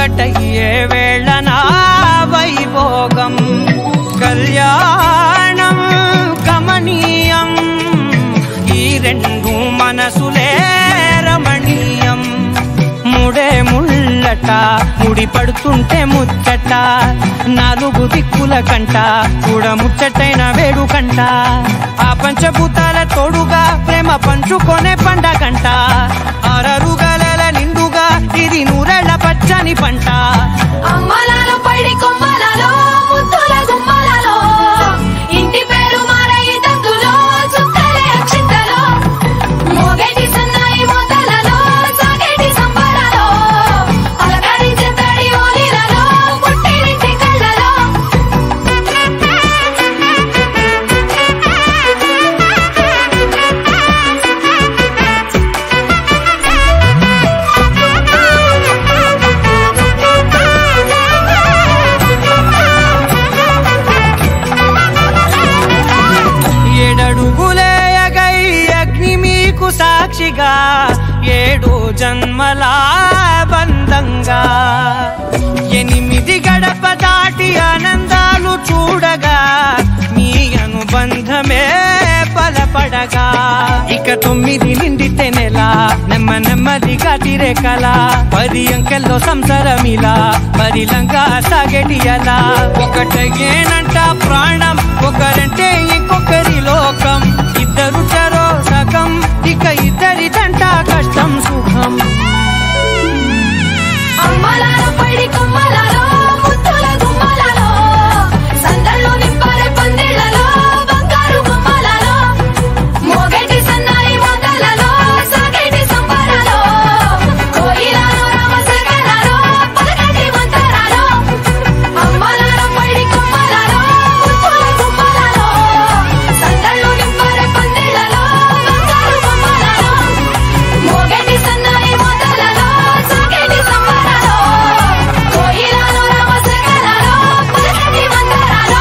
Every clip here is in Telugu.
ఒకటయ్యే వేళ నా వైభోగం కళ్యాణం కమనీయం ఈ రెండు మనసులే రమణీయం ముడే ముళ్ళట ముడి పడుతుంటే ముచ్చట నాలుగు దిక్కుల కంట చూడ ముచ్చటైన వేడుకంట ఆ పంచభూతాల తోడుగా ప్రేమ పంచుకొనే పండగంట అరరుగల నిండుగా ఇది నూరెళ్ళ పచ్చని పంట అమ్మలాలో పడి కొమ్మలలో ముద్దుల గుమ్మలలో ఇంటి పేరు మారయి తందులో చుక్కలే అక్షింతలో మోగేటి సన్నాయి మోతలలో సాగేటి సంబరాలో అలకరించే తడి ఓలిలలో పుట్టినింటి కళ్ళలో ఏడడుగులే ఎగై అగ్ని మీకు సాక్షిగా ఏడు జన్మల బంధంగా ఎనిమిది గడప దాటి ఆనందాలు చూడగా మీ అనుబంధమే బలపడగా ఇక తొమ్మిది నిండితే నెల నెమ్మ నెమ్మదిగా తిరేకల పది అంకెల్లో సంసారమిలా పరిలంగా సాగేటి అలా ఒకటేనంట ప్రాణం ఒకరంటే ఇంకొకరి లోకం ఇద్దరు చరో సగం ఇక ఇద్దరిదంట కష్టం సుఖం అమ్మలాలో పడి కొమ్మలలో ముద్దుల గుమ్మలలో సందళ్ళు నింపరే పందిళ్ళలో బంగారు గుమ్మలలో మోగేటి సన్నాయి మోతలలో సాగేటి సంబరాలో కోయిలలో రామసగలలో పలకటి మంతరాలో అమ్మలాలో పడి కొమ్మలలో ముద్దుల గుమ్మలలో సందళ్ళు నింపరే పందిళ్ళలో బంగారు గుమ్మలలో మోగేటి సన్నాయి మోతలలో సాగేటి సంబరాలో కోయిలలో రామసగలలో పలకటి మంతరాలో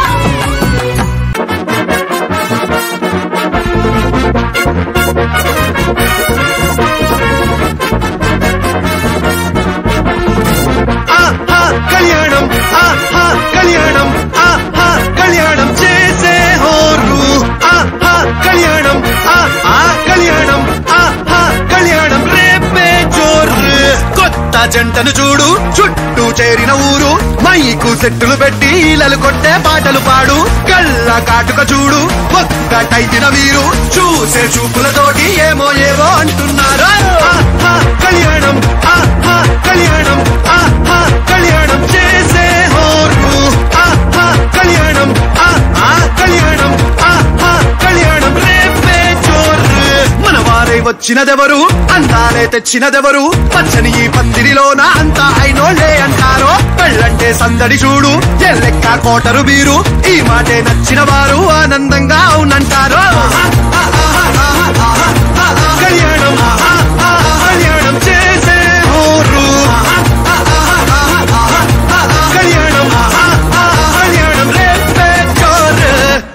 ఆహా కళ్యాణం ఆహా కళ్యాణం ఆహా కళ్యాణం చేసే హోరు ఆహా కళ్యాణం ఆహా కళ్యాణం ఆహా కళ్యాణం రేపే జోరు కొత్త జంటను చూడు చుట్టూ చేరిన ఊరు మైకు సెట్టులు పెట్టి ఈలలు కొట్టే పాటలు పాడు కళ్ళ కాటుక చూడు ఒక్కటైన వీరు చూసే చూపులతోటి ఏమో ఏవో అంటున్నారు ఆహా కళ్యాణం ఆహా కళ్యాణం ఆహా కళ్యాణం చేసే హోరు ఆహా కళ్యాణం ఆహా కళ్యాణం ఆహా కళ్యాణం రేపే జోరు మన వారై వచ్చినదెవరు అందాలే తెచ్చినదెవరు పచ్చని ఈ పందిరిలోన అంతా అయినోళ్ళే అంటారో పెళ్ళంటే సందడి చూడు ఎల్లెక్క కోటరు బీరు ఈ మాటే నచ్చిన వారు ఆనందంగా అవునంటారు కళ్యాణం కళ్యాణం చేసే హోరు కళ్యాణం కళ్యాణం రేపే జోరు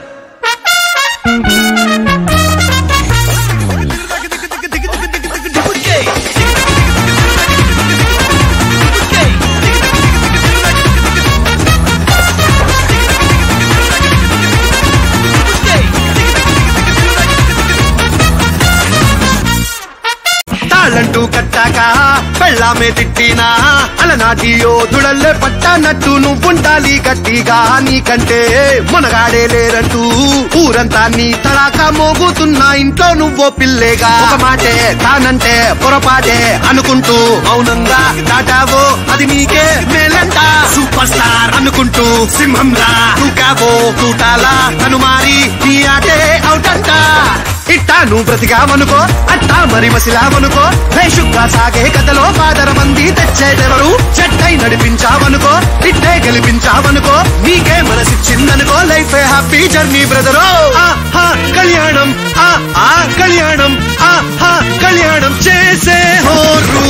తాళ్ళంటూ కట్టాక పెళ్ళామే తిట్టినా అలనాటి యోధుడల్లే పట్టానట్టు నువ్వుంటాలి గట్టిగా నీకంటే మునగాడే లేరంటూ ఊరంతా నీ తడాక మోగుతున్నా ఇంట్లో నువ్వో పిల్లేగా ఒక మాటే తానంటే పొరపాటే అనుకుంటూ మౌనంగా దాటావో అది నీకే మేలంట సూపర్ స్టార్ అనుకుంటూ సింహంలా తూకావో తూటాలా తను మారి నీ ఆటే అవుటంట ఇట్టా నువ్వు బ్రతికావనుకో అట్టా మరి మసిలావనుకో వేషుగ్గా సాగే కథలో పాదర మంది తెచ్చేదెవరు చెట్టై నడిపించావనుకో ఇట్టే గెలిపించావనుకో నీకే మనసిచ్చిందనుకో లైఫ్ హ్యాపీ జర్నీ బ్రదరు ఆహా కళ్యాణం ఆ ఆ కళ్యాణం ఆహా కళ్యాణం చేసే హోరు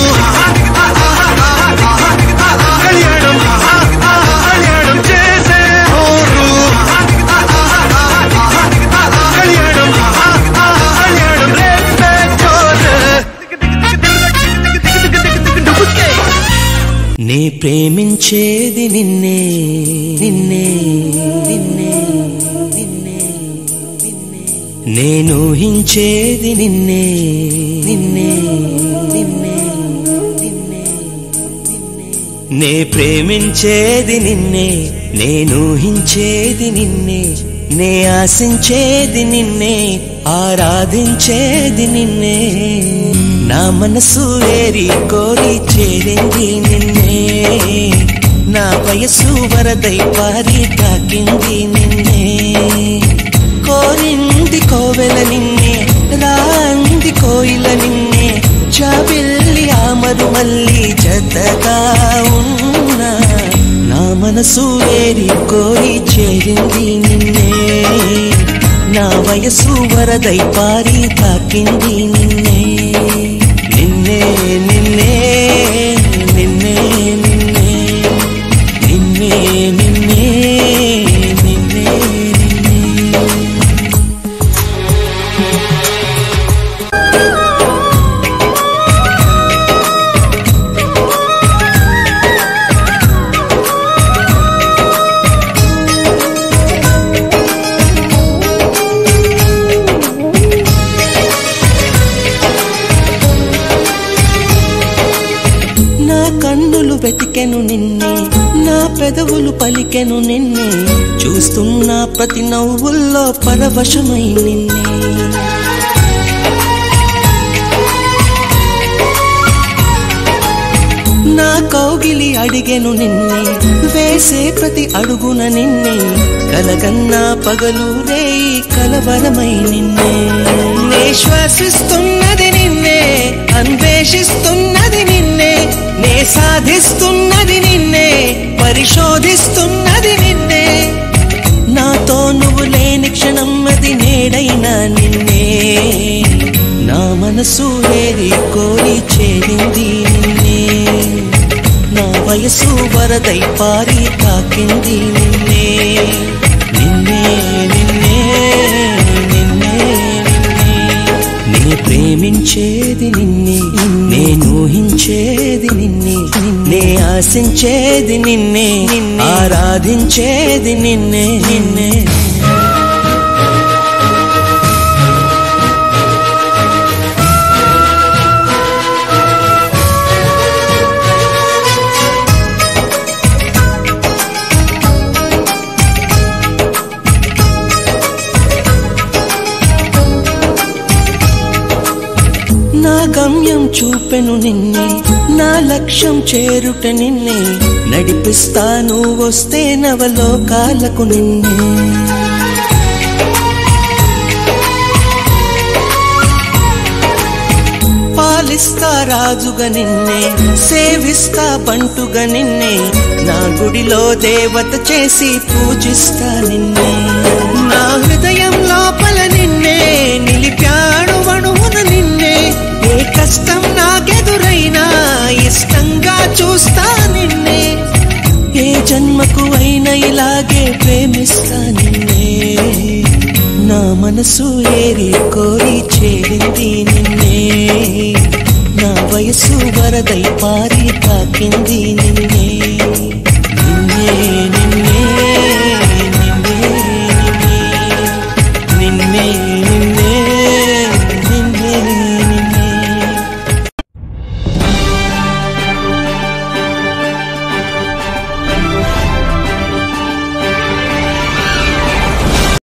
కళ్యాణం ఆ ఆ కళ్యాణం చేసే హోరు కళ్యాణం ఆ ఆ కళ్యాణం రేపే జోరు నే ప్రేమించేది నిన్నే నిన్నే నిన్నే నిన్నే నేను ఊహించేది నిన్నే నిన్నే నిన్నే నిన్నే నే ప్రేమించేది నిన్నే నేను ఊహించేది నిన్నే నే ఆశించేది నిన్నే ఆరాధించేది నిన్నే నా మనసు ఏరి కోరి చేరింది నిన్నే నా వయసు వరదై పారి తాకింది నిన్నే కోరింది కోవెల నిన్నే రాంది కోయిల నిన్నే చాబిల్లి ఆమరు మల్లి జతగా ఉన్నా నా మనసు వేరి కోరి చేరింది నిన్నే నా వయసు వరదై పారి తాకింది నిన్నే నిన్నే నిన్నే నిన్నే నిన్నే నిన్నే నిన్నే నిన్నే నిన్నే నా కన్నులు వెతికెను నిన్నే నా పెదవులు పలికెను నిన్నే చూస్తున్న ప్రతి నవ్వుల్లో పరవశమై నిన్నే నా కౌగిలి అడిగెను నిన్నే వేసే ప్రతి అడుగున నిన్నే కలగన్నా పగలు రేయి కలవరమై నిన్నే నే శ్వాసిస్తున్నది నిన్నే అన్వేషిస్తున్నది నిన్నే నే సాధిస్తున్నది నిన్నే పరిశోధిస్తున్నది నిన్నే నాతో నువ్వు లేని క్షణం అది నేడైనా నిన్నే నా మనసు ఏరి కోరి చేరింది నిన్నే నా వయసు వరదై పారి తాకింది నిన్నే నిన్నే నిన్నే నిన్నే నిన్నే నే ప్రేమించేది నిన్నే నేను ఊహించేది నిన్నే నే ఆశించేది నిన్నే ఆరాధించేది నిన్నే నిన్నే నా గమ్యం చూపెను నిన్నే నా లక్ష్యం చేరుట నిన్నే నడిపిస్తాను వస్తే నవలోకాలకు నిన్నే పాలిస్తా రాజుగా నిన్నే సేవిస్తా బంటుగా నిన్నే నా గుడిలో దేవత చేసి పూజిస్తా నిన్నే నా హృదయం లోపల నిన్నే నిలిపాడు అణువున నిన్నే ఏ కష్టం నాకెదురైనా ఇష్టంగా చూస్తా నిన్నే ఏ జన్మకు అయినా ఇలాగే ప్రేమిస్తా నిన్నే నా మనసు ఏరి కోరి చేరింది నిన్నే నా వయసు వరదై పారి తాకింది నిన్నే